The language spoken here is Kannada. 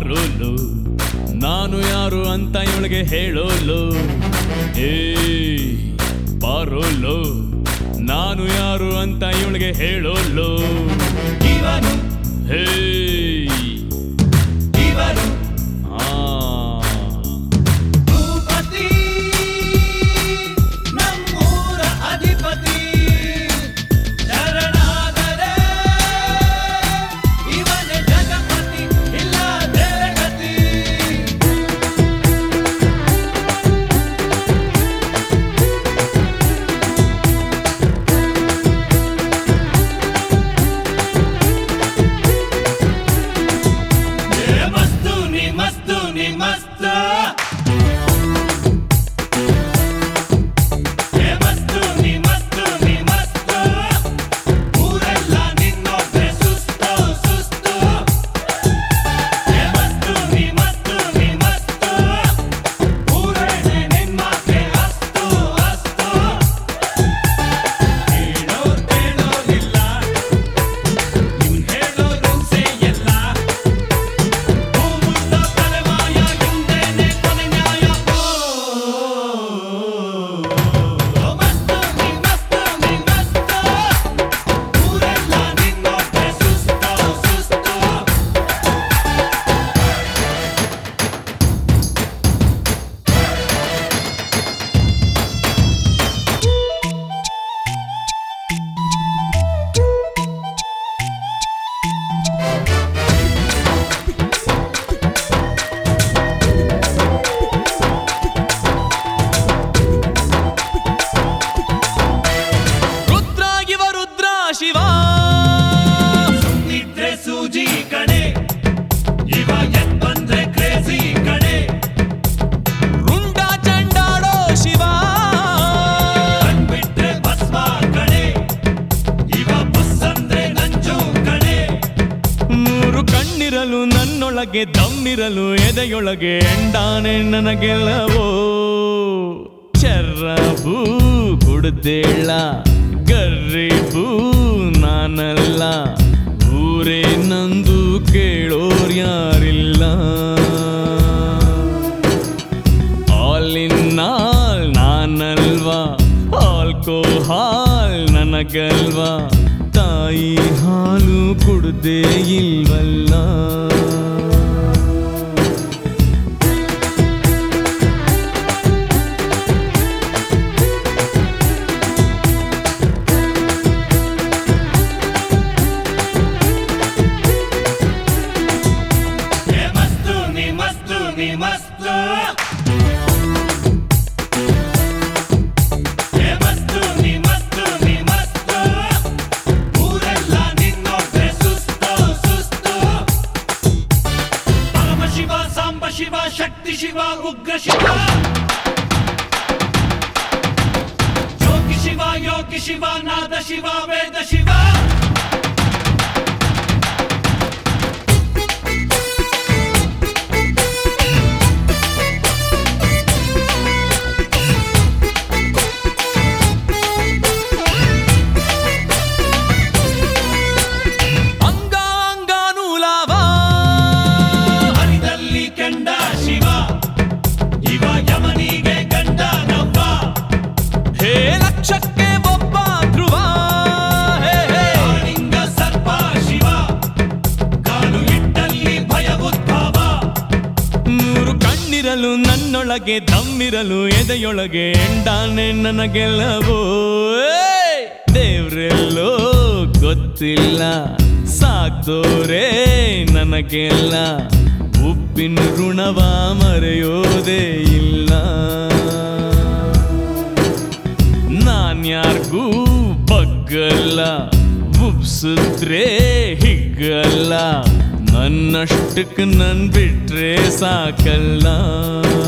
ಯಾರೋಲು ನಾನು ಯಾರು ಅಂತ ಇವಳಿಗೆ ಹೇಳೋಲು ಏ ಬಾರೋಲು ನಾನು ಯಾರು ಅಂತ ಇವಳಿಗೆ ಹೇಳೋಲು ಇವನು ಹೇ ಇವನು ಆ ಭೂಪತಿ ನಮ್ಮೂರ ಅಧಿಪತಿ ಶರಣಾದರೆ ಇವನೇ ಜಗಪತಿ ಇಲ್ಲ ಜಗತಿ ಏ ಮಸ್ತು ನೀ ಮಸ್ತು ನೀ ಮಸ್ತ ಏ ಮಸ್ತು ನೀ ಮಸ್ತು ನೀ ಮಸ್ತ ಊರೆಲ್ಲ ನಿನ್ನೊಬ್ಬೆ ಸುಸ್ತು ಸುಸ್ತು ಏ ಮಸ್ತು ನೀ ಮಸ್ತು ನೀ ಮಸ್ತ ಊರೇ ನಿನ್ನಕ್ಕೆ ಅಸ್ತು ಅಸ್ತು ಹೇಳೋ ಹೇಳೋದಿಲ್ಲ ಇವ್ನ್ ಹೇಳೋ ರೂಲ್ಸೇ ಎಲ್ಲ ಭೂಮುತ್ತ ತಲೆಮಾಯ ಹಿಂದೆನೆ ಕೊನೆ ನ್ಯಾಯ ಓ ಮಸ್ತ ನೀ ಮಸ್ತ ನೀ ಮಸ್ತ ಊರೆಲ್ಲ ನಿನ್ನೊಬ್ಬೆ ಸುಸ್ತು ಸುಸ್ತು ರುದ್ರ ಇವ ರುದ್ರ ಶಿವ ನಿದ್ರೆ ಸೂಜಿ ಕಣೆ ಇವ ಎತ್ ಬಂದ್ರೆ ಕ್ರೇಜಿ ಕಣೆ ರುಂಡ ಚಂಡಾಡೋ ಶಿವ ಕಣ್ಬಿಟ್ರೆ ಭಸ್ಮ ಕಣೆ ಇವ ಬಸ್ ಅಂದ್ರೆ ನಂಜು ಕಣೆ ಮೂರು ಕಣ್ಣಿರಲು ನನ್ನೊಳಗೆ ದಮ್ಮಿರಲು ಎದೆಯೊಳಗೆ ಎಂಡಾನೆ ನನಗೆಲ್ಲವೋ ಚರ್ರಬೂ ಕುಡ್ದೇಳ ಗರ್ರಿಬೂ ನಾನಲ್ಲ ಊರೇ ನಂದು ಕೇಳೋರ್ ಯಾರಿಲ್ಲ ಆಲ್ ಇನ್ ಆಲ್ ನಾನಲ್ವಾ ಆಲ್ಕೋಹಾಲ್ ನನಗಲ್ವಾ ತಾಯಿ ಹಾಲು ಕುಡ್ದೇ ಇಲ್ವಲ್ಲ ಏ ಮಸ್ತು ನೀ ಮಸ್ತು ನೀ ಮಸ್ತು ಏ ಮಸ್ತು ನೀ ಮಸ್ತು ನೀ ಮಸ್ತು ಊರೆಲ್ಲ ನಿನ್ನೊಬ್ಬೆ ಸುಸ್ತು ಸುಸ್ತು ಪರಮ ಶಿವ ಸಾಂಬ ಶಿವ ಶಕ್ತಿ ಶಿವ ಉಗ್ರ ಶಿವ ಯೋಗಿ ಶಿವ ಯೋಗಿ ಶಿವ ನಾದ ಶಿವ ವೇದ ಶಿವ ಅಂಗ ಅಂಗಾನೂಲಾವ ಹರಿದಲ್ಲಿ ಕಂಡ ಶಿವ ಇವ ಯಮನಿಗೆ ಗಂಡ ನವ್ವ ಹೇ ಲಕ್ಷಕ್ಕೆ ಒಬ್ಬ ಧ್ರುವ ಹೇ ಹೇ ಕಾಳಿಂಗ ಸರ್ಪ ಶಿವ ಕಾಲು ಇಟ್ಟಲ್ಲಿ ಭಯ ಉದ್ಭವ ಮೂರು ಕಣ್ಣಿರಲು ನನ್ನೊಳಗೆ ದಮ್ಮಿರಲು ಎದೆಯೊಳಗೆ ಎಂಡಾನೆ ನನಗೆಲ್ಲವೋ ಏಯ್! ದೇವ್ರೆಲ್ಲೋ ಗೊತ್ತಿಲ್ಲ ಸಾಕ್ದೋರೇ ನನಗೆಲ್ಲ ಉಪ್ಪಿನ ಋಣವ ಮರೆಯೋದೇ ಇಲ್ಲ ನಾನ್ಯಾರ್ಗೂ ಬಗ್ಗಲ್ಲ ಉಪ್ಸಿದ್ರೆ ಹಿಗ್ಗಲ್ಲ ನನ್ನಷ್ಟಕ್ಕೆ ನನ್ ಬಿಟ್ರೆ ಸಾಕಲ್ಲ